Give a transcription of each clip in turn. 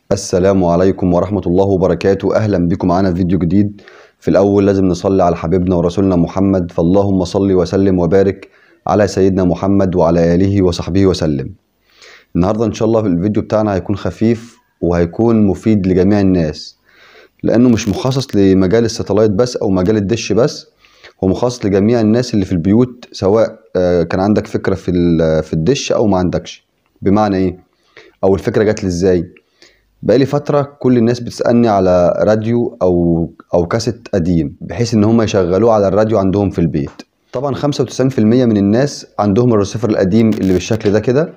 السلام عليكم ورحمة الله وبركاته أهلا بكم معانا في فيديو جديد في الأول لازم نصلي على حبيبنا ورسولنا محمد فاللهم صل وسلم وبارك على سيدنا محمد وعلى آله وصحبه وسلم النهاردة إن شاء الله في الفيديو بتاعنا هيكون خفيف وهيكون مفيد لجميع الناس لأنه مش مخصص لمجال الستلايت بس أو مجال الدش بس هو مخصص لجميع الناس اللي في البيوت سواء آه، كان عندك فكرة في ال- في الدش أو ما عندكش بمعنى إيه أو الفكرة جات لي إزاي بقالي فترة كل الناس بتسألني على راديو أو أو كاسيت قديم بحيث إن هم يشغلوه على الراديو عندهم في البيت طبعا 95% من الناس عندهم الريسيفر القديم اللي بالشكل ده كده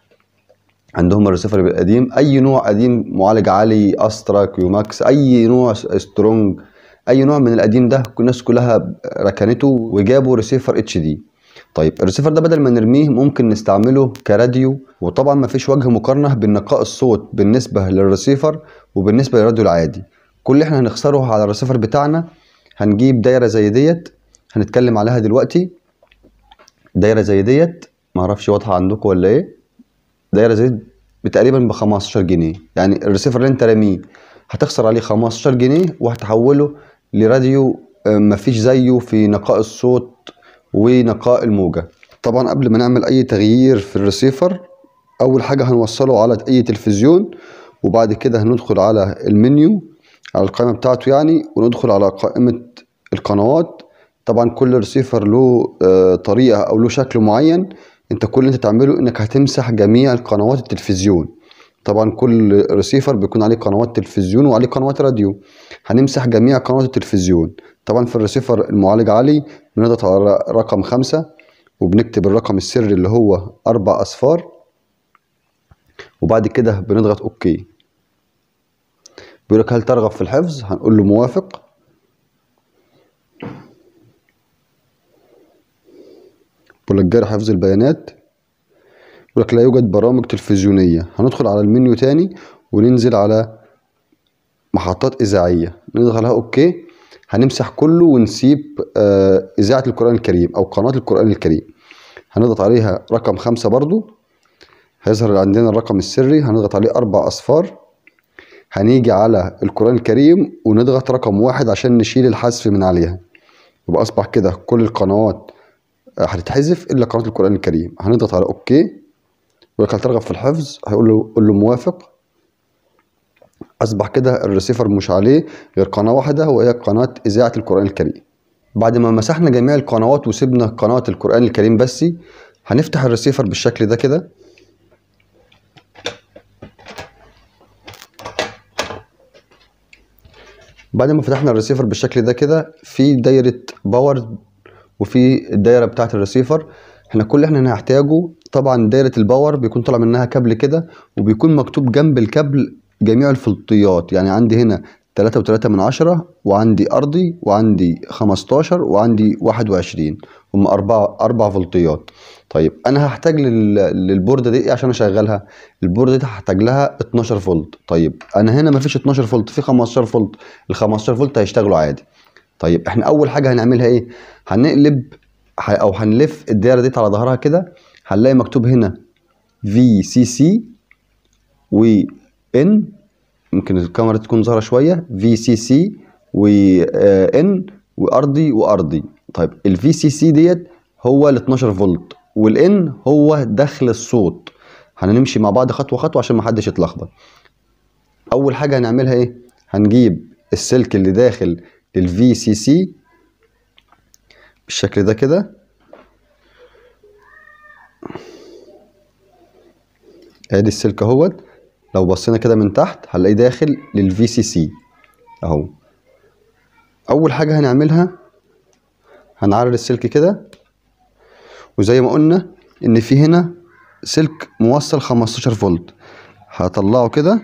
عندهم الريسيفر القديم أي نوع قديم معالج عالي أسترا كيوماكس أي نوع سترونج أي نوع من القديم ده الناس كلها ركنته وجابوا ريسيفر اتش دي طيب الريسيفر ده بدل ما نرميه ممكن نستعمله كراديو وطبعا ما فيش وجه مقارنة بين نقاء الصوت بالنسبة للريسيفر وبالنسبة للراديو العادي كل اللي احنا هنخسره على الريسيفر بتاعنا هنجيب دايرة زي ديت هنتكلم عليها دلوقتي دايرة زي ديت معرفش واضحة عندكم ولا ايه دايرة زي دي تقريبا ب 15 جنيه يعني الريسيفر اللي انت راميه هتخسر عليه 15 جنيه وهتحوله لراديو آه، مفيش زيه في نقاء الصوت ونقاء الموجة طبعا قبل ما نعمل اي تغيير في الريسيفر اول حاجة هنوصله على اي تلفزيون وبعد كده هندخل على المنيو على القائمة بتاعته يعني وندخل على قائمة القنوات طبعا كل ريسيفر له آه، طريقة او له شكل معين انت كل اللي انت تعمله انك هتمسح جميع قنوات التلفزيون طبعا كل ريسيفر بيكون عليه قنوات تلفزيون وعليه قنوات راديو هنمسح جميع قنوات التلفزيون طبعا في الريسيفر المعالج عالي بنضغط على رقم خمسة وبنكتب الرقم السري اللي هو أربع أصفار وبعد كده بنضغط أوكي بيقول لك هل ترغب في الحفظ هنقول له موافق بيقول لك جاري حفظ البيانات يقول لك لا يوجد برامج تلفزيونية هندخل على المنيو تاني وننزل على محطات إذاعية نضغط عليها أوكي هنمسح كله ونسيب آه، إذاعة القرآن الكريم أو قناة القرآن الكريم هنضغط عليها رقم خمسة برضو هيظهر عندنا الرقم السري هنضغط عليه أربع أصفار هنيجي على القرآن الكريم ونضغط رقم واحد عشان نشيل الحذف من عليها يبقى أصبح كده كل القنوات آه، هتتحذف إلا قناة القرآن الكريم هنضغط على أوكي يقول لك هل ترغب في الحفظ هيقول له قول له موافق اصبح كده الريسيفر مش عليه غير قناه واحده وهي قناه اذاعه القران الكريم بعد ما مسحنا جميع القنوات وسيبنا قناه القران الكريم بس هنفتح الريسيفر بالشكل ده كده بعد ما فتحنا الريسيفر بالشكل ده كده في دايره باور وفي الدايره بتاعه الريسيفر احنا كل اللي احنا هنحتاجه طبعا دايره الباور بيكون طالع منها كابل كده وبيكون مكتوب جنب الكابل جميع الفولتيات يعني عندي هنا تلاتة وتلاتة من عشرة وعندي أرضي وعندي خمستاشر وعندي واحد وعشرين هم أربعة أربع فولتيات طيب أنا هحتاج لل... للبوردة دي إيه عشان أشغلها البوردة دي هحتاج لها 12 فولت طيب أنا هنا مفيش 12 فولت في 15 فولت ال 15 فولت هيشتغلوا عادي طيب احنا أول حاجة هنعملها إيه هنقلب ح- أو هنلف الدايرة دي على ظهرها كده هنلاقي مكتوب هنا في سي سي و ان ممكن الكاميرا تكون ظاهره شويه في سي سي و ان وارضي وارضي طيب الفي سي سي ديت هو ال 12 فولت والان هو دخل الصوت هنمشي مع بعض خطوه خطوه عشان ما حدش يتلخبط اول حاجه هنعملها ايه هنجيب السلك اللي داخل للفي سي سي بالشكل ده كده ادي السلك اهوت لو بصينا كده من تحت هنلاقيه داخل للفي سي سي اهو اول حاجه هنعملها هنعرض السلك كده وزي ما قلنا ان في هنا سلك موصل 15 فولت هطلعه كده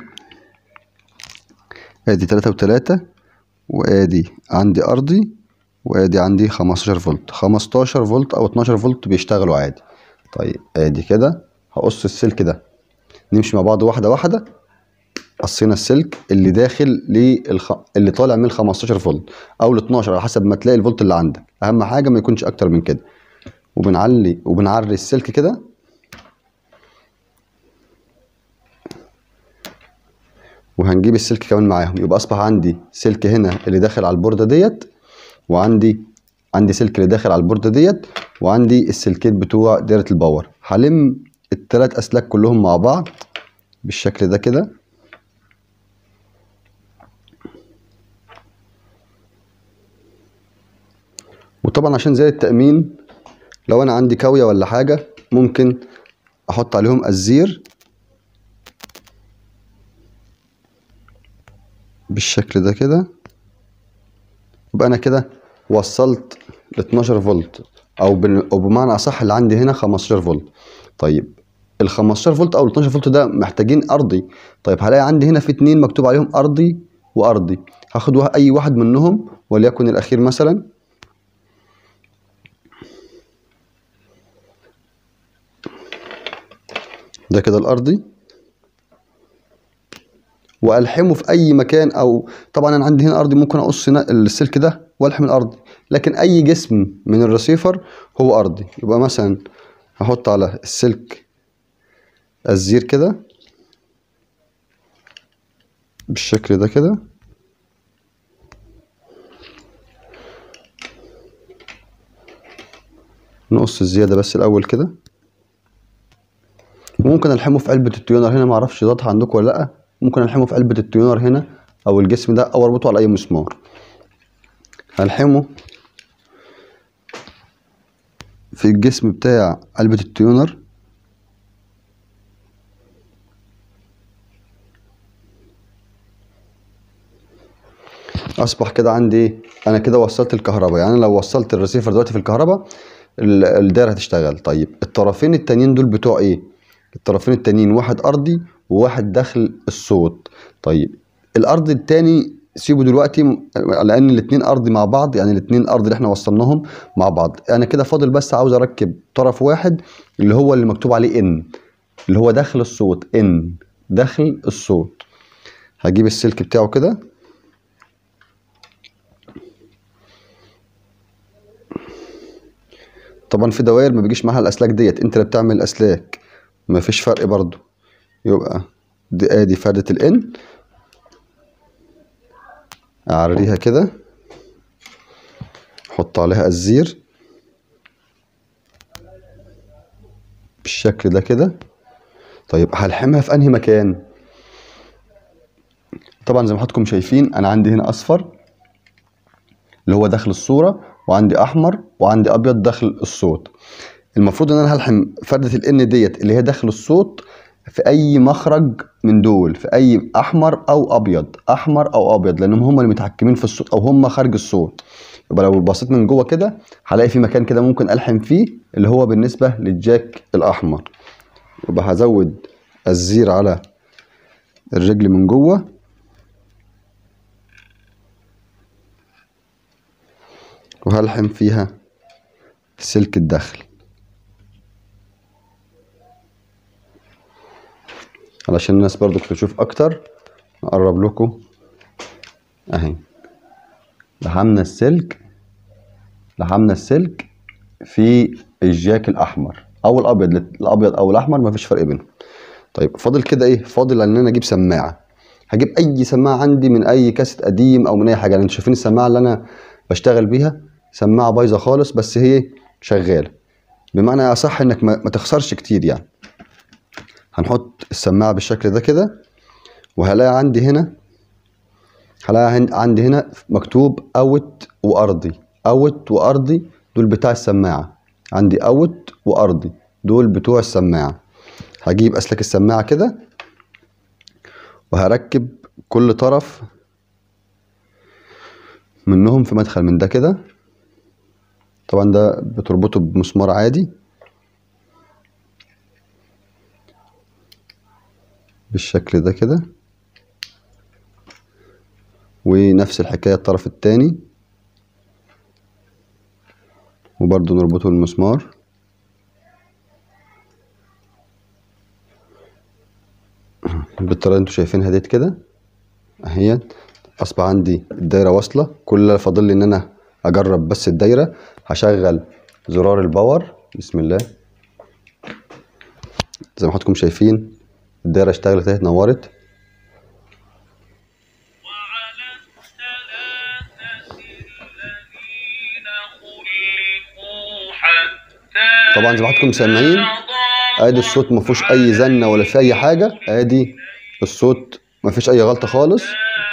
ادي تلاتة وتلاتة وادي عندي ارضي وادي عندي 15 فولت 15 فولت او 12 فولت بيشتغلوا عادي طيب ادي كده هقص السلك ده نمشي مع بعض واحده واحده قصينا السلك اللي داخل للخ... اللي طالع من ال 15 فولت او ال 12 على حسب ما تلاقي الفولت اللي عندك اهم حاجه ما يكونش اكتر من كده وبنعلي وبنعري السلك كده وهنجيب السلك كمان معاهم يبقى اصبح عندي سلك هنا اللي داخل على البورده ديت وعندي عندي سلك اللي داخل على البورده ديت وعندي السلكين بتوع دايره الباور هلم التلات اسلاك كلهم مع بعض بالشكل ده كده وطبعا عشان زي التأمين لو انا عندي كاوية ولا حاجة ممكن احط عليهم الزير بالشكل ده كده يبقى انا كده وصلت ل 12 فولت او بال- او بمعنى اصح اللي عندي هنا 15 فولت طيب ال 15 فولت او ال 12 فولت ده محتاجين ارضي طيب هلاقي عندي هنا في اتنين مكتوب عليهم ارضي وارضي هاخد وا- اي واحد منهم وليكن الاخير مثلا ده كده الارضي والحمه في اي مكان او طبعا انا عندي هنا ارضي ممكن اقص هنا السلك ده والحم الارضي لكن اي جسم من الرسيفر هو ارضي يبقى مثلا هحط على السلك الزير كده بالشكل ده كده نقص الزيادة بس الأول كده ممكن ألحمه في علبة التيونر هنا معرفش ضغطها عندكم ولا لأ ممكن ألحمه في علبة التيونر هنا أو الجسم ده أو أربطه على أي مسمار هلحمه في الجسم بتاع علبة التيونر اصبح كده عندي ايه انا كده وصلت الكهرباء يعني أنا لو وصلت الريسيفر دلوقتي في الكهرباء ال- الدايره هتشتغل طيب الطرفين التانيين دول بتوع ايه الطرفين التانيين واحد ارضي وواحد داخل الصوت طيب الارض التاني سيبه دلوقتي م- لان الاتنين ارضي مع بعض يعني الاتنين ارض اللي احنا وصلناهم مع بعض انا كده فاضل بس عاوز اركب طرف واحد اللي هو اللي مكتوب عليه ان اللي هو داخل الصوت ان داخل الصوت هجيب السلك بتاعه كده طبعا في دوائر ما بيجيش معاها الاسلاك ديت انت اللي بتعمل الاسلاك ما فيش فرق برضو يبقى دي ادي فردة الان اعريها كده احط عليها الزير بالشكل ده كده طيب هلحمها في انهي مكان طبعا زي ما حضراتكم شايفين انا عندي هنا اصفر اللي هو داخل الصورة وعندي أحمر وعندي أبيض داخل الصوت المفروض إن أنا هلحم فردة الإن ديت اللي هي داخل الصوت في أي مخرج من دول في أي أحمر أو أبيض أحمر أو أبيض لأنهم هم اللي متحكمين في الصوت أو هم خارج الصوت يبقى لو بصيت من جوه كده هلاقي في مكان كده ممكن ألحم فيه اللي هو بالنسبة للجاك الأحمر يبقى هزود الزير على الرجل من جوه وهلحم فيها سلك الدخل علشان الناس برضو تشوف اكتر اقرب لكم اهي لحمنا السلك لحمنا السلك في الجاك الاحمر او الابيض الابيض او الاحمر مفيش فرق بينهم طيب فاضل كده ايه فاضل ان انا اجيب سماعه هجيب اي سماعه عندي من اي كاسيت قديم او من اي حاجه انتوا شايفين السماعه اللي انا بشتغل بيها سماعه بايظه خالص بس هي شغاله بمعنى اصح انك ما ما تخسرش كتير يعني هنحط السماعه بالشكل ده كده وهلاقي عندي هنا هلاقي هن- عندي هنا مكتوب اوت وارضي اوت وارضي دول بتاع السماعه عندي اوت وارضي دول بتوع السماعه هجيب اسلاك السماعه كده وهركب كل طرف منهم في مدخل من ده كده طبعا ده بتربطه بمسمار عادي بالشكل ده كده ونفس الحكاية الطرف التاني وبرضه نربطه بالمسمار بالطريقة اللي انتوا شايفينها ديت كده اهيت اصبح عندي الدايرة واصلة كل اللي فاضل لي ان انا اجرب بس الدايرة هشغل زرار الباور بسم الله زي ما حضراتكم شايفين الدايرة اشتغلت اهي اتنورت طبعا زي ما حضراتكم سامعين ادي الصوت ما فيهوش اي زنه ولا في اي حاجه ادي الصوت ما فيش اي غلطه خالص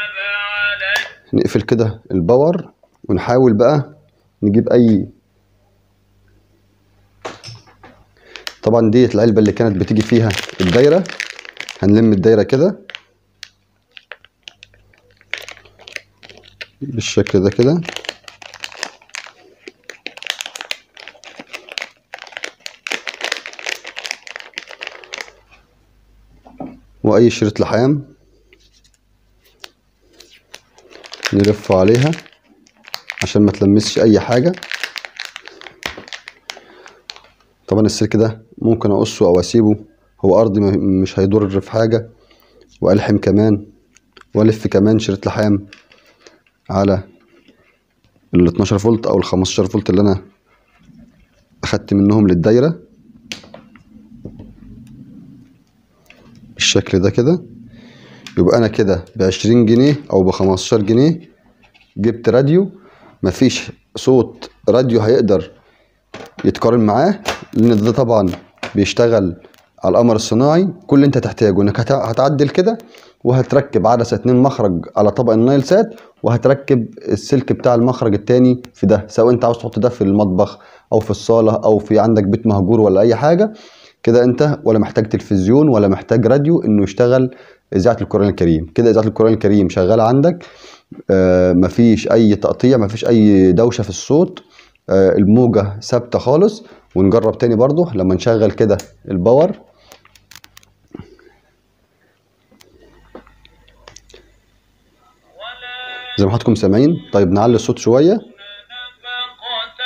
نقفل كده الباور ونحاول بقى نجيب اي طبعا ديت العلبه اللي كانت بتيجي فيها الدايره هنلم الدايره كده بالشكل ده كده واي شريط لحام نلفه عليها عشان ما تلمسش اي حاجه طبعا السلك ده ممكن اقصه او اسيبه هو ارضي م- مش هيضر في حاجه والحم كمان والف كمان شريط لحام على ال 12 فولت او ال 15 فولت اللي انا اخدت منهم للدايره بالشكل ده كده يبقى انا كده بعشرين جنيه او بخمستاشر جنيه جبت راديو مفيش صوت راديو هيقدر يتقارن معاه لان ده طبعا بيشتغل على القمر الصناعي كل اللي انت تحتاجه انك هت- هتعدل كده وهتركب عدسة اتنين مخرج على طبق النايل سات وهتركب السلك بتاع المخرج التاني في ده سواء انت عاوز تحط ده في المطبخ او في الصالة او في عندك بيت مهجور ولا اي حاجة كده انت ولا محتاج تلفزيون ولا محتاج راديو انه يشتغل اذاعة القرآن الكريم كده اذاعة القرآن الكريم شغالة عندك آه مفيش اي تقطيع مفيش اي دوشة في الصوت آه الموجة ثابتة خالص ونجرب تاني برضو لما نشغل كده الباور زي ما حضراتكم سامعين طيب نعلي الصوت شوية نفقة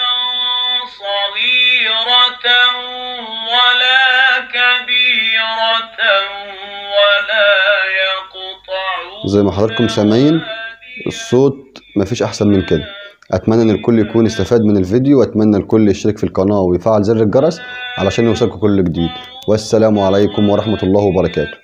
صغيرة ولا كبيرة ولا يقطع زي ما حضراتكم سامعين الصوت مفيش احسن من كده اتمنى ان الكل يكون استفاد من الفيديو واتمنى الكل يشترك في القناة ويفعل زر الجرس علشان يوصلكم كل جديد والسلام عليكم ورحمة الله وبركاته